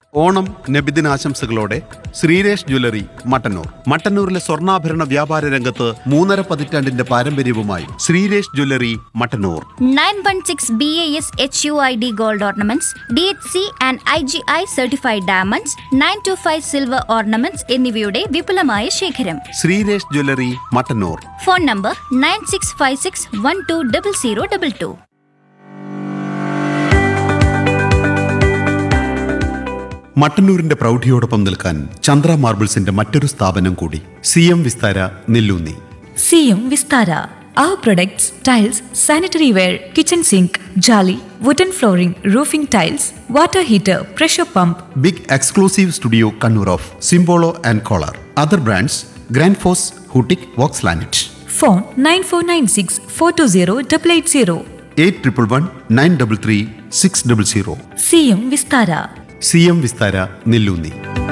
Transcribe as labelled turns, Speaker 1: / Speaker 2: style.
Speaker 1: ഓണം നബിദിനാശംസകളോടെ ശ്രീരേഷ് ജ്വല്ലറി മട്ടന്നൂർ മട്ടന്നൂരിലെ സ്വർണ്ണാഭരണ വ്യാപാര രംഗത്ത് മൂന്നര പതിറ്റാണ്ടിന്റെ പാരമ്പര്യവുമായി Sreeresh jewellery Mattannur
Speaker 2: 916 BAS HUID gold ornaments, DHC and IGI certified diamonds, 925 silver ornaments എന്നിവയുടെ വിപുലമായ ശേഖരം
Speaker 1: Sreeresh jewellery Mattannur
Speaker 2: phone number nine six five six one two double zero double two
Speaker 1: മട്ടന്നൂരിന്റെ പ്രൗഢിയോടൊപ്പം നിൽക്കാൻ ചന്ദ്ര മാർബിൾസിന്റെ മറ്റൊരു സ്ഥാപനം കൂടി സി എം വിസ്താര നെല്ലൂന്നി
Speaker 3: സിയും Vistara Our products, tiles, sanitary ware, kitchen sink, jolly, wooden flooring, roofing tiles, water heater, pressure pump,
Speaker 1: big exclusive studio Kannur of Simpolo and Kohler other brands Grundfos ഹൂട്ടിക് Vox ലാനറ്റ്
Speaker 3: phone 9496 420 880.
Speaker 1: Eight triple one nine double three six double zero
Speaker 3: സിയും Vistara
Speaker 1: C M Vistara നെല്ലൂന്നി